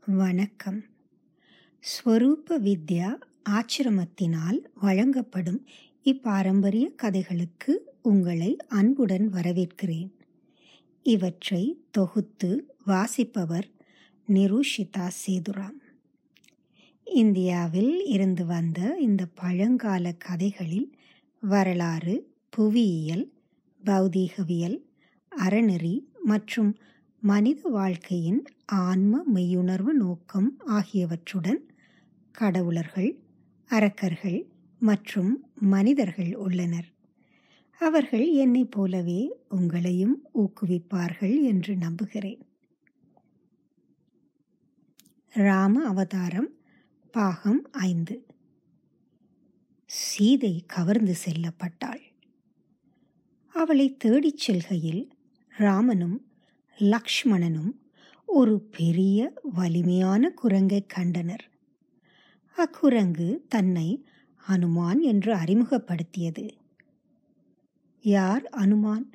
வணக்கம் ஸ்வரூப வித்யா ஆச்சிரமத்தினால் வழங்கப்படும் இப்பாரம்பரிய கதைகளுக்கு உங்களை அன்புடன் வரவேற்கிறேன் இவற்றை தொகுத்து வாசிப்பவர் நிருஷிதா சேதுராம் இந்தியாவில் இருந்து வந்த இந்த பழங்கால கதைகளில் வரலாறு புவியியல் பௌதீகவியல் அறநெறி மற்றும் மனித வாழ்க்கையின் ஆன்ம மெய்யுணர்வு நோக்கம் ஆகியவற்றுடன் கடவுளர்கள் அரக்கர்கள் மற்றும் மனிதர்கள் உள்ளனர் அவர்கள் என்னைப் போலவே உங்களையும் ஊக்குவிப்பார்கள் என்று நம்புகிறேன் ராம அவதாரம் பாகம் ஐந்து சீதை கவர்ந்து செல்லப்பட்டாள் அவளை தேடிச் செல்கையில் ராமனும் லக்ஷ்மணனும் ஒரு பெரிய வலிமையான குரங்கை கண்டனர் அக்குரங்கு தன்னை அனுமான் என்று அறிமுகப்படுத்தியது யார் அனுமான்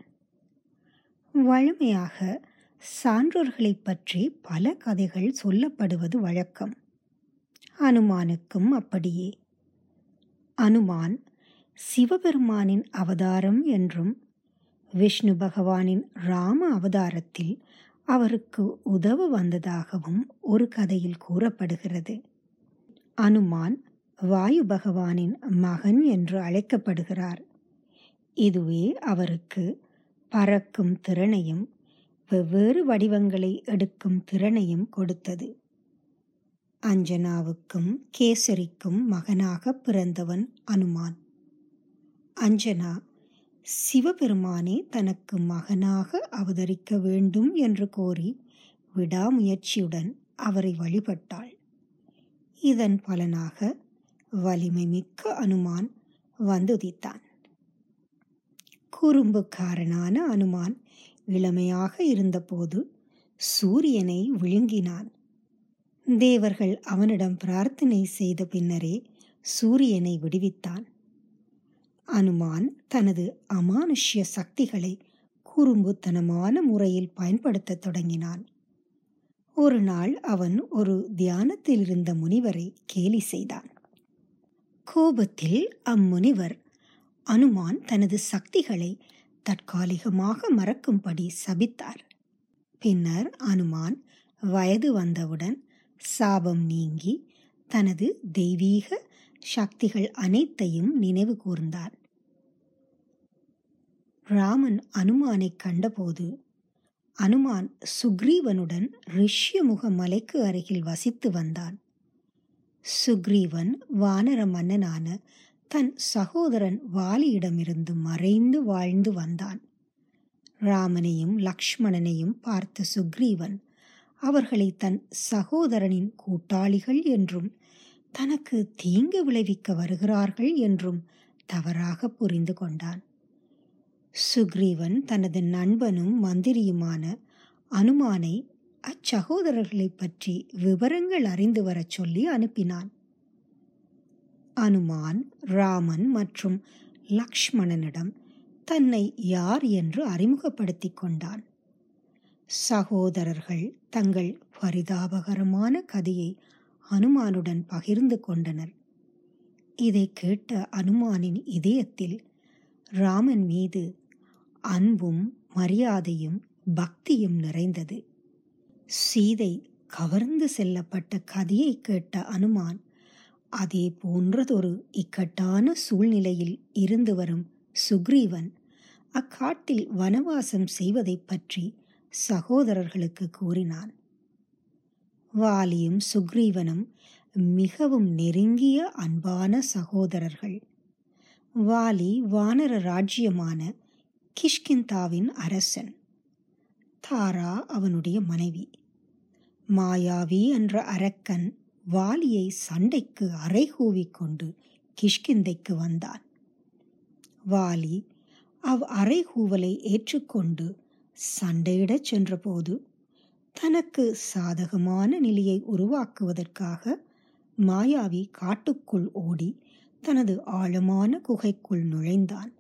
வழமையாக சான்றோர்களைப் பற்றி பல கதைகள் சொல்லப்படுவது வழக்கம் அனுமானுக்கும் அப்படியே அனுமான் சிவபெருமானின் அவதாரம் என்றும் விஷ்ணு பகவானின் ராம அவதாரத்தில் அவருக்கு உதவ வந்ததாகவும் ஒரு கதையில் கூறப்படுகிறது அனுமான் வாயு பகவானின் மகன் என்று அழைக்கப்படுகிறார் இதுவே அவருக்கு பறக்கும் திறனையும் வெவ்வேறு வடிவங்களை எடுக்கும் திறனையும் கொடுத்தது அஞ்சனாவுக்கும் கேசரிக்கும் மகனாக பிறந்தவன் அனுமான் அஞ்சனா சிவபெருமானே தனக்கு மகனாக அவதரிக்க வேண்டும் என்று கோரி விடாமுயற்சியுடன் அவரை வழிபட்டாள் இதன் பலனாக வலிமை மிக்க அனுமான் வந்துதித்தான் குறும்புக்காரனான அனுமான் இளமையாக இருந்தபோது சூரியனை விழுங்கினான் தேவர்கள் அவனிடம் பிரார்த்தனை செய்த பின்னரே சூரியனை விடுவித்தான் அனுமான் தனது அமானுஷ்ய சக்திகளை குறும்புத்தனமான முறையில் பயன்படுத்த தொடங்கினான் ஒரு நாள் அவன் ஒரு தியானத்தில் இருந்த முனிவரை கேலி செய்தான் கோபத்தில் அம்முனிவர் அனுமான் தனது சக்திகளை தற்காலிகமாக மறக்கும்படி சபித்தார் பின்னர் அனுமான் வயது வந்தவுடன் சாபம் நீங்கி தனது தெய்வீக சக்திகள் அனைத்தையும் நினைவு கூர்ந்தார் ராமன் அனுமானை கண்டபோது அனுமான் சுக்ரீவனுடன் ரிஷ்யமுக மலைக்கு அருகில் வசித்து வந்தான் சுக்ரீவன் வானர மன்னனான தன் சகோதரன் வாலியிடமிருந்து மறைந்து வாழ்ந்து வந்தான் ராமனையும் லக்ஷ்மணனையும் பார்த்த சுக்ரீவன் அவர்களை தன் சகோதரனின் கூட்டாளிகள் என்றும் தனக்கு தீங்கு விளைவிக்க வருகிறார்கள் என்றும் தவறாக புரிந்து கொண்டான் சுக்ரீவன் தனது நண்பனும் மந்திரியுமான அனுமானை அச்சகோதரர்களைப் பற்றி விவரங்கள் அறிந்து வரச் சொல்லி அனுப்பினான் அனுமான் ராமன் மற்றும் லக்ஷ்மணனிடம் தன்னை யார் என்று அறிமுகப்படுத்திக் கொண்டான் சகோதரர்கள் தங்கள் பரிதாபகரமான கதையை அனுமானுடன் பகிர்ந்து கொண்டனர் இதை கேட்ட அனுமானின் இதயத்தில் ராமன் மீது அன்பும் மரியாதையும் பக்தியும் நிறைந்தது சீதை கவர்ந்து செல்லப்பட்ட கதையை கேட்ட அனுமான் அதே போன்றதொரு இக்கட்டான சூழ்நிலையில் இருந்து வரும் சுக்ரீவன் அக்காட்டில் வனவாசம் செய்வதைப் பற்றி சகோதரர்களுக்கு கூறினான் வாலியும் சுக்ரீவனும் மிகவும் நெருங்கிய அன்பான சகோதரர்கள் வாலி வானர ராஜ்யமான கிஷ்கிந்தாவின் அரசன் தாரா அவனுடைய மனைவி மாயாவி என்ற அரக்கன் வாலியை சண்டைக்கு அறைகூவிக் கொண்டு கிஷ்கிந்தைக்கு வந்தான் வாலி அவ் அறைகூவலை ஏற்றுக்கொண்டு சண்டையிடச் சென்றபோது தனக்கு சாதகமான நிலையை உருவாக்குவதற்காக மாயாவி காட்டுக்குள் ஓடி தனது ஆழமான குகைக்குள் நுழைந்தான்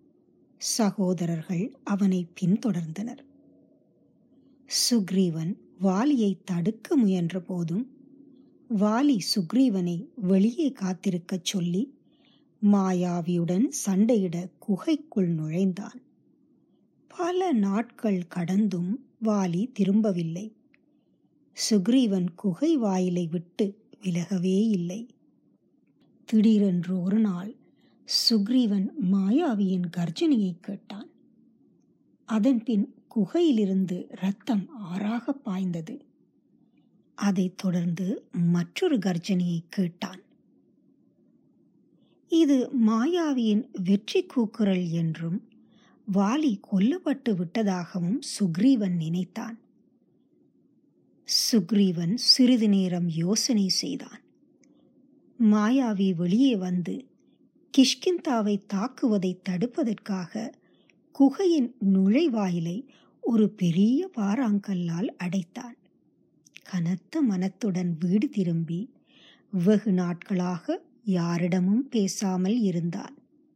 சகோதரர்கள் அவனை பின்தொடர்ந்தனர் சுக்ரீவன் வாலியை தடுக்க முயன்ற போதும் வாலி சுக்ரீவனை வெளியே காத்திருக்கச் சொல்லி மாயாவியுடன் சண்டையிட குகைக்குள் நுழைந்தான் பல நாட்கள் கடந்தும் வாலி திரும்பவில்லை சுக்ரீவன் குகை வாயிலை விட்டு விலகவே இல்லை திடீரென்று ஒரு நாள் சுக்ரீவன் மாயாவியின் கர்ஜனையை கேட்டான் அதன்பின் குகையிலிருந்து ரத்தம் ஆறாக பாய்ந்தது அதைத் தொடர்ந்து மற்றொரு கர்ஜனையை கேட்டான் இது மாயாவியின் வெற்றி கூக்குரல் என்றும் வாலி கொல்லப்பட்டு விட்டதாகவும் சுக்ரீவன் நினைத்தான் சுக்ரீவன் சிறிது நேரம் யோசனை செய்தான் மாயாவி வெளியே வந்து கிஷ்கிந்தாவை தாக்குவதை தடுப்பதற்காக குகையின் நுழைவாயிலை ஒரு பெரிய பாறாங்கல்லால் அடைத்தான் கனத்த மனத்துடன் வீடு திரும்பி வெகு நாட்களாக யாரிடமும் பேசாமல் இருந்தான்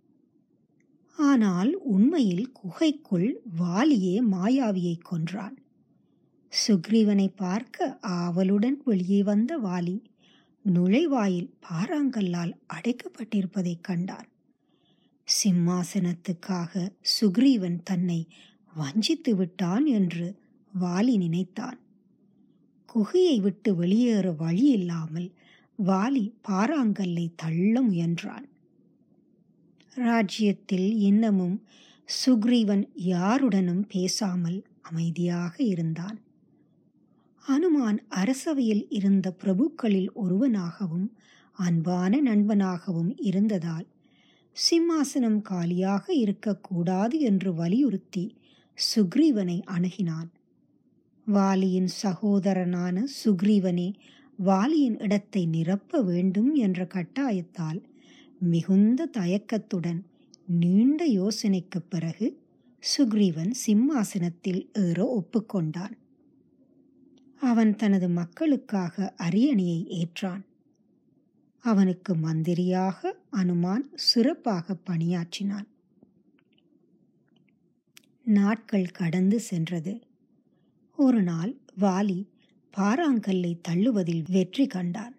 ஆனால் உண்மையில் குகைக்குள் வாலியே மாயாவியை கொன்றான் சுக்ரீவனை பார்க்க ஆவலுடன் வெளியே வந்த வாலி நுழைவாயில் பாறாங்கல்லால் அடைக்கப்பட்டிருப்பதைக் கண்டான் சிம்மாசனத்துக்காக சுக்ரீவன் தன்னை வஞ்சித்து விட்டான் என்று வாலி நினைத்தான் குகையை விட்டு வெளியேற வழி இல்லாமல் வாலி பாறாங்கல்லை தள்ள முயன்றான் ராஜ்யத்தில் இன்னமும் சுக்ரீவன் யாருடனும் பேசாமல் அமைதியாக இருந்தான் அனுமான் அரசவையில் இருந்த பிரபுக்களில் ஒருவனாகவும் அன்பான நண்பனாகவும் இருந்ததால் சிம்மாசனம் காலியாக இருக்கக்கூடாது என்று வலியுறுத்தி சுக்ரீவனை அணுகினான் வாலியின் சகோதரனான சுக்ரீவனே வாலியின் இடத்தை நிரப்ப வேண்டும் என்ற கட்டாயத்தால் மிகுந்த தயக்கத்துடன் நீண்ட யோசனைக்குப் பிறகு சுக்ரீவன் சிம்மாசனத்தில் ஏற ஒப்புக்கொண்டான் அவன் தனது மக்களுக்காக அரியணையை ஏற்றான் அவனுக்கு மந்திரியாக அனுமான் சிறப்பாக பணியாற்றினான் நாட்கள் கடந்து சென்றது ஒரு நாள் வாலி பாறாங்கல்லை தள்ளுவதில் வெற்றி கண்டான்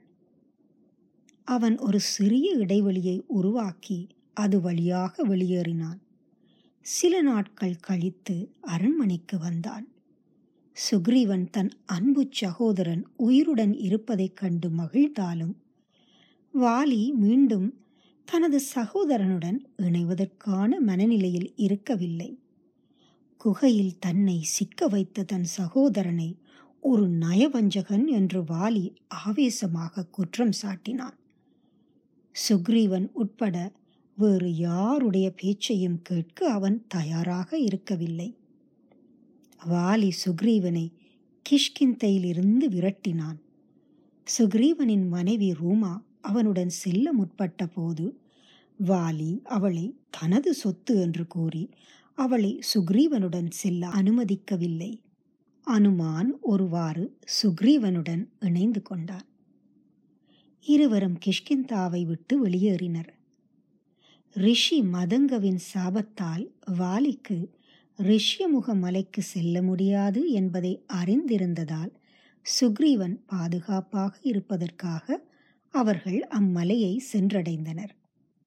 அவன் ஒரு சிறிய இடைவெளியை உருவாக்கி அது வழியாக வெளியேறினான் சில நாட்கள் கழித்து அரண்மனைக்கு வந்தான் சுக்ரீவன் தன் அன்பு சகோதரன் உயிருடன் இருப்பதைக் கண்டு மகிழ்ந்தாலும் வாலி மீண்டும் தனது சகோதரனுடன் இணைவதற்கான மனநிலையில் இருக்கவில்லை குகையில் தன்னை சிக்க வைத்த தன் சகோதரனை ஒரு நயவஞ்சகன் என்று வாலி ஆவேசமாக குற்றம் சாட்டினான் சுக்ரீவன் உட்பட வேறு யாருடைய பேச்சையும் கேட்க அவன் தயாராக இருக்கவில்லை வாலி சுக்ரீவனை கிஷ்கிந்தையிலிருந்து விரட்டினான் சுக்ரீவனின் மனைவி ரூமா அவனுடன் செல்ல முற்பட்ட போது வாலி அவளை தனது சொத்து என்று கூறி அவளை சுக்ரீவனுடன் செல்ல அனுமதிக்கவில்லை அனுமான் ஒருவாறு சுக்ரீவனுடன் இணைந்து கொண்டான் இருவரும் கிஷ்கிந்தாவை விட்டு வெளியேறினர் ரிஷி மதங்கவின் சாபத்தால் வாலிக்கு ரிஷ்யமுக மலைக்கு செல்ல முடியாது என்பதை அறிந்திருந்ததால் சுக்ரீவன் பாதுகாப்பாக இருப்பதற்காக அவர்கள் அம்மலையை சென்றடைந்தனர்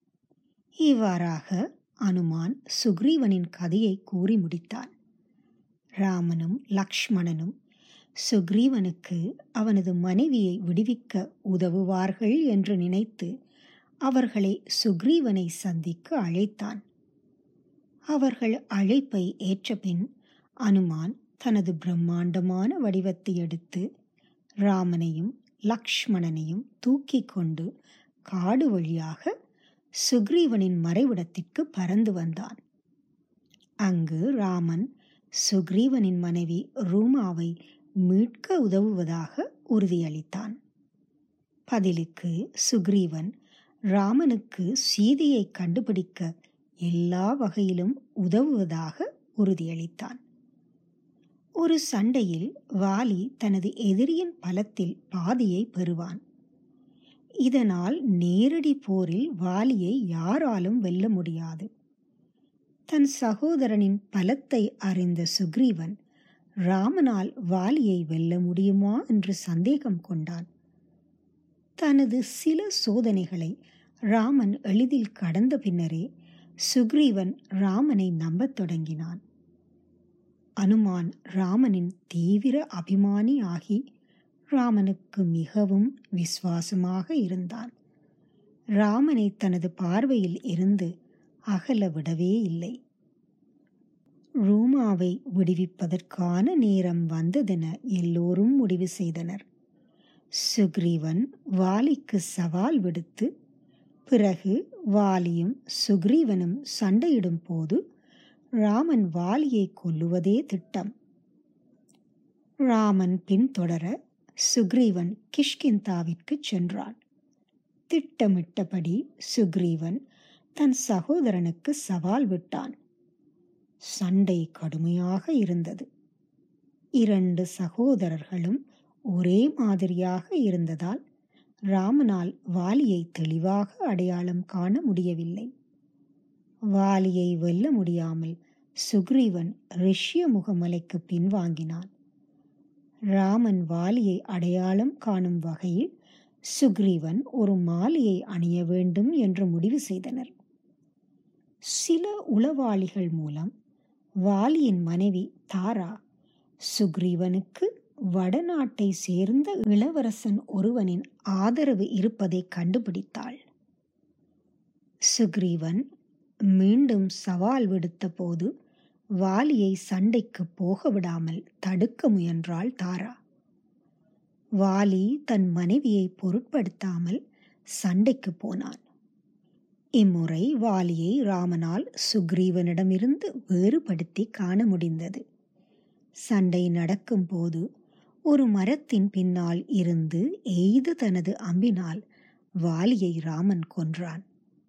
இவ்வாறாக அனுமான் சுக்ரீவனின் கதையை கூறி முடித்தான் ராமனும் லக்ஷ்மணனும் சுக்ரீவனுக்கு அவனது மனைவியை விடுவிக்க உதவுவார்கள் என்று நினைத்து அவர்களை சுக்ரீவனை சந்திக்க அழைத்தான் அவர்கள் அழைப்பை ஏற்றபின் அனுமான் தனது பிரம்மாண்டமான வடிவத்தை எடுத்து ராமனையும் லக்ஷ்மணனையும் தூக்கி கொண்டு காடு வழியாக சுக்ரீவனின் மறைவிடத்திற்கு பறந்து வந்தான் அங்கு ராமன் சுக்ரீவனின் மனைவி ரூமாவை மீட்க உதவுவதாக உறுதியளித்தான் பதிலுக்கு சுக்ரீவன் ராமனுக்கு சீதையை கண்டுபிடிக்க எல்லா வகையிலும் உதவுவதாக உறுதியளித்தான் ஒரு சண்டையில் வாலி தனது எதிரியின் பலத்தில் பாதியை பெறுவான் இதனால் நேரடி போரில் வாலியை யாராலும் வெல்ல முடியாது தன் சகோதரனின் பலத்தை அறிந்த சுக்ரீவன் ராமனால் வாலியை வெல்ல முடியுமா என்று சந்தேகம் கொண்டான் தனது சில சோதனைகளை ராமன் எளிதில் கடந்த பின்னரே சுக்ரீவன் ராமனை நம்பத் தொடங்கினான் அனுமான் ராமனின் தீவிர அபிமானி ஆகி ராமனுக்கு மிகவும் விசுவாசமாக இருந்தான் ராமனை தனது பார்வையில் இருந்து அகல விடவே இல்லை ரூமாவை விடுவிப்பதற்கான நேரம் வந்ததென எல்லோரும் முடிவு செய்தனர் சுக்ரீவன் வாலிக்கு சவால் விடுத்து பிறகு வாலியும் சுக்ரீவனும் சண்டையிடும் போது ராமன் வாலியை கொல்லுவதே திட்டம் ராமன் பின்தொடர சுக்ரீவன் கிஷ்கிந்தாவிற்கு சென்றான் திட்டமிட்டபடி சுக்ரீவன் தன் சகோதரனுக்கு சவால் விட்டான் சண்டை கடுமையாக இருந்தது இரண்டு சகோதரர்களும் ஒரே மாதிரியாக இருந்ததால் ராமனால் வாலியை தெளிவாக அடையாளம் காண முடியவில்லை வாலியை வெல்ல முடியாமல் சுக்ரீவன் ரிஷ்ய முகமலைக்கு பின்வாங்கினான் ராமன் வாலியை அடையாளம் காணும் வகையில் சுக்ரீவன் ஒரு மாலையை அணிய வேண்டும் என்று முடிவு செய்தனர் சில உளவாளிகள் மூலம் வாலியின் மனைவி தாரா சுக்ரீவனுக்கு வடநாட்டை சேர்ந்த இளவரசன் ஒருவனின் ஆதரவு இருப்பதை கண்டுபிடித்தாள் சுக்ரீவன் மீண்டும் சவால் விடுத்த போது வாலியை சண்டைக்கு போக விடாமல் தடுக்க முயன்றாள் தாரா வாலி தன் மனைவியை பொருட்படுத்தாமல் சண்டைக்கு போனான் இம்முறை வாலியை ராமனால் சுக்ரீவனிடமிருந்து வேறுபடுத்தி காண முடிந்தது சண்டை நடக்கும் போது ஒரு மரத்தின் பின்னால் இருந்து எய்து தனது அம்பினால் வாலியை ராமன் கொன்றான்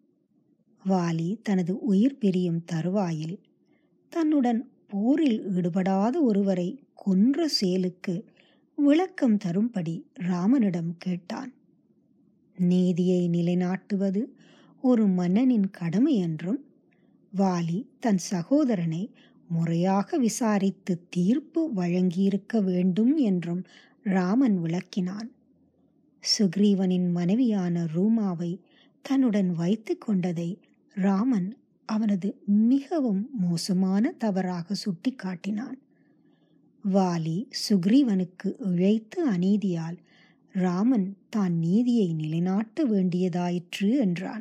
வாலி தனது உயிர் பிரியும் தருவாயில் தன்னுடன் போரில் ஈடுபடாத ஒருவரை கொன்ற செயலுக்கு விளக்கம் தரும்படி ராமனிடம் கேட்டான் நீதியை நிலைநாட்டுவது ஒரு மன்னனின் கடமை என்றும் வாலி தன் சகோதரனை முறையாக விசாரித்து தீர்ப்பு வழங்கியிருக்க வேண்டும் என்றும் ராமன் விளக்கினான் சுக்ரீவனின் மனைவியான ரூமாவை தன்னுடன் வைத்து கொண்டதை ராமன் அவனது மிகவும் மோசமான தவறாக சுட்டிக்காட்டினான் வாலி சுக்ரீவனுக்கு இழைத்த அநீதியால் ராமன் தான் நீதியை நிலைநாட்ட வேண்டியதாயிற்று என்றான்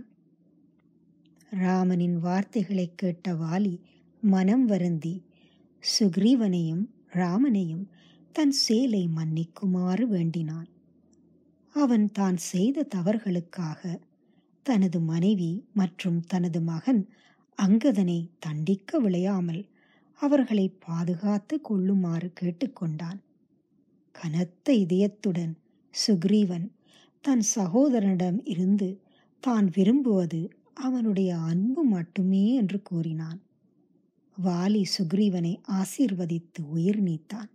ராமனின் வார்த்தைகளை கேட்ட வாலி மனம் வருந்தி சுக்ரீவனையும் ராமனையும் தன் சேலை மன்னிக்குமாறு வேண்டினான் அவன் தான் செய்த தவறுகளுக்காக தனது மனைவி மற்றும் தனது மகன் அங்கதனை தண்டிக்க விளையாமல் அவர்களை பாதுகாத்து கொள்ளுமாறு கேட்டுக்கொண்டான் கனத்த இதயத்துடன் சுக்ரீவன் தன் சகோதரனிடம் இருந்து தான் விரும்புவது அவனுடைய அன்பு மட்டுமே என்று கூறினான் வாலி சுக்ரீவனை ஆசீர்வதித்து உயிர் நீத்தான்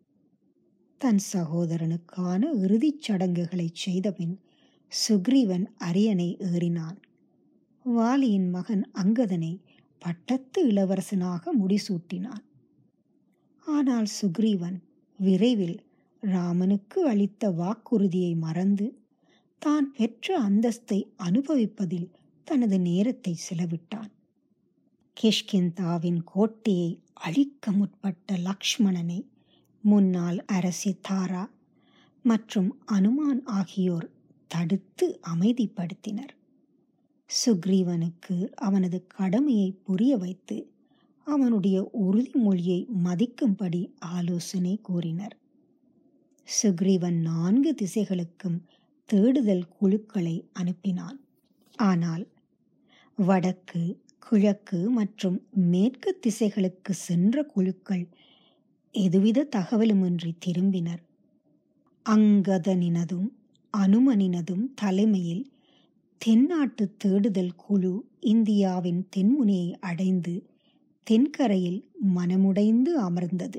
தன் சகோதரனுக்கான இறுதிச் சடங்குகளை செய்தபின் சுக்ரீவன் அரியணை ஏறினான் வாலியின் மகன் அங்கதனை பட்டத்து இளவரசனாக முடிசூட்டினான் ஆனால் சுக்ரீவன் விரைவில் ராமனுக்கு அளித்த வாக்குறுதியை மறந்து தான் பெற்ற அந்தஸ்தை அனுபவிப்பதில் தனது நேரத்தை செலவிட்டான் கிஷ்கிந்தாவின் கோட்டையை அழிக்க முற்பட்ட லக்ஷ்மணனை முன்னாள் அரசி தாரா மற்றும் அனுமான் ஆகியோர் தடுத்து அமைதிப்படுத்தினர் சுக்ரீவனுக்கு அவனது கடமையை புரிய வைத்து அவனுடைய உறுதிமொழியை மதிக்கும்படி ஆலோசனை கூறினர் சுக்ரீவன் நான்கு திசைகளுக்கும் தேடுதல் குழுக்களை அனுப்பினான் ஆனால் வடக்கு கிழக்கு மற்றும் மேற்கு திசைகளுக்கு சென்ற குழுக்கள் எதுவித தகவலுமின்றி திரும்பினர் அங்கதனினதும் அனுமனினதும் தலைமையில் தென்னாட்டு தேடுதல் குழு இந்தியாவின் தென்முனையை அடைந்து தென்கரையில் மனமுடைந்து அமர்ந்தது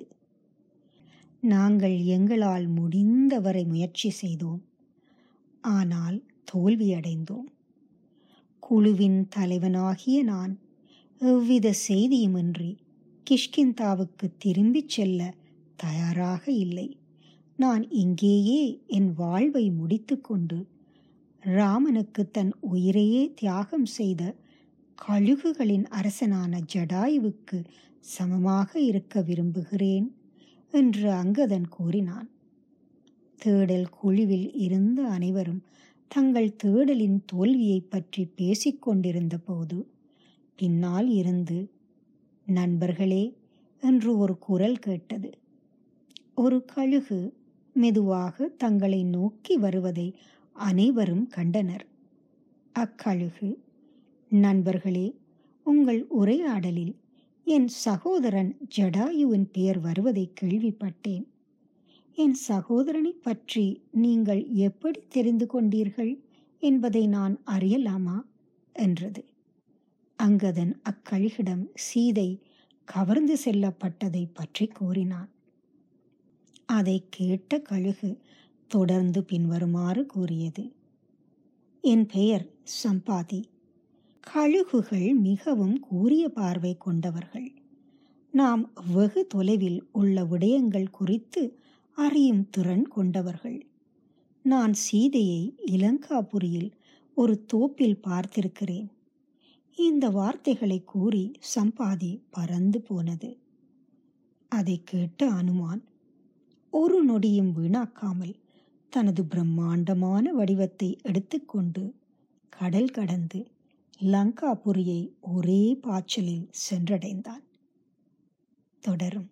நாங்கள் எங்களால் முடிந்தவரை முயற்சி செய்தோம் ஆனால் தோல்வியடைந்தோம் குழுவின் தலைவனாகிய நான் எவ்வித செய்தியுமின்றி கிஷ்கிந்தாவுக்கு திரும்பிச் செல்ல தயாராக இல்லை நான் இங்கேயே என் வாழ்வை முடித்துக்கொண்டு ராமனுக்கு தன் உயிரையே தியாகம் செய்த கழுகுகளின் அரசனான ஜடாயுவுக்கு சமமாக இருக்க விரும்புகிறேன் என்று அங்கதன் கூறினான் தேடல் குழுவில் இருந்த அனைவரும் தங்கள் தேடலின் தோல்வியை பற்றி பேசிக்கொண்டிருந்த போது பின்னால் இருந்து நண்பர்களே என்று ஒரு குரல் கேட்டது ஒரு கழுகு மெதுவாக தங்களை நோக்கி வருவதை அனைவரும் கண்டனர் அக்கழுகு நண்பர்களே உங்கள் உரையாடலில் என் சகோதரன் ஜடாயுவின் பெயர் வருவதை கேள்விப்பட்டேன் என் சகோதரனை பற்றி நீங்கள் எப்படி தெரிந்து கொண்டீர்கள் என்பதை நான் அறியலாமா என்றது அங்கதன் அக்கழுகிடம் சீதை கவர்ந்து செல்லப்பட்டதை பற்றி கூறினான் அதை கேட்ட கழுகு தொடர்ந்து பின்வருமாறு கூறியது என் பெயர் சம்பாதி கழுகுகள் மிகவும் கூரிய பார்வை கொண்டவர்கள் நாம் வெகு தொலைவில் உள்ள விடயங்கள் குறித்து அறியும் திறன் கொண்டவர்கள் நான் சீதையை இலங்காபுரியில் ஒரு தோப்பில் பார்த்திருக்கிறேன் இந்த வார்த்தைகளை கூறி சம்பாதி பறந்து போனது அதை கேட்ட அனுமான் ஒரு நொடியும் வீணாக்காமல் தனது பிரம்மாண்டமான வடிவத்தை எடுத்துக்கொண்டு கடல் கடந்து லங்காபுரியை ஒரே பாய்ச்சலில் சென்றடைந்தான் தொடரும்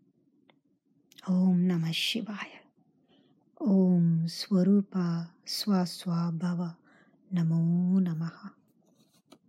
ஓம் நம சிவாய ஓம் ஸ்வரூபா ஸ்வாஸ்வா பவ நமோ நமஹா